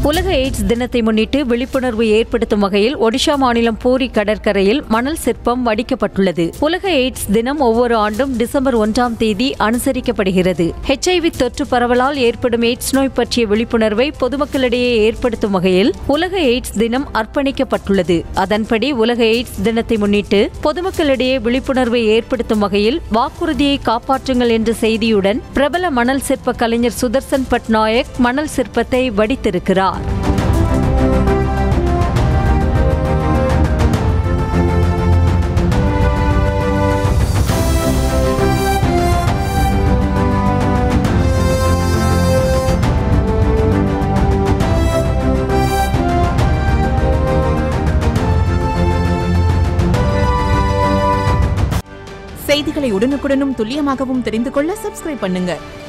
உலக எய்ட்ஸ் தினத்தை முன்னிட்டு விழிப்புணர்வு ஏற்படுத்தும் வகையில் ஒடிஷா மாநிலம் பூரி கடற்கரையில் மணல் சிற்பம் வடிக்கப்பட்டுள்ளது உலக எய்ட்ஸ் தினம் ஒவ்வொரு ஆண்டும் டிசம்பர் ஒன்றாம் தேதி அனுசரிக்கப்படுகிறது ஹெச்ஐவி தொற்று பரவலால் ஏற்படும் எய்ட்ஸ் நோய் பற்றிய விழிப்புணர்வை பொதுமக்களிடையே ஏற்படுத்தும் வகையில் உலக எய்ட்ஸ் தினம் அர்ப்பணிக்கப்பட்டுள்ளது அதன்படி உலக எய்ட்ஸ் தினத்தை முன்னிட்டு பொதுமக்களிடையே விழிப்புணர்வை ஏற்படுத்தும் வகையில் வாக்குறுதியை காப்பாற்றுங்கள் என்ற செய்தியுடன் பிரபல மணல் சிற்ப கலைஞர் சுதர்சன் பட்நாயக் மணல் சிற்பத்தை வடித்திருக்கிறார் செய்திகளை உடனுக்குடனும் துல்லியமாகவும் தெரிந்து கொள்ள சப்ஸ்கிரைப் பண்ணுங்க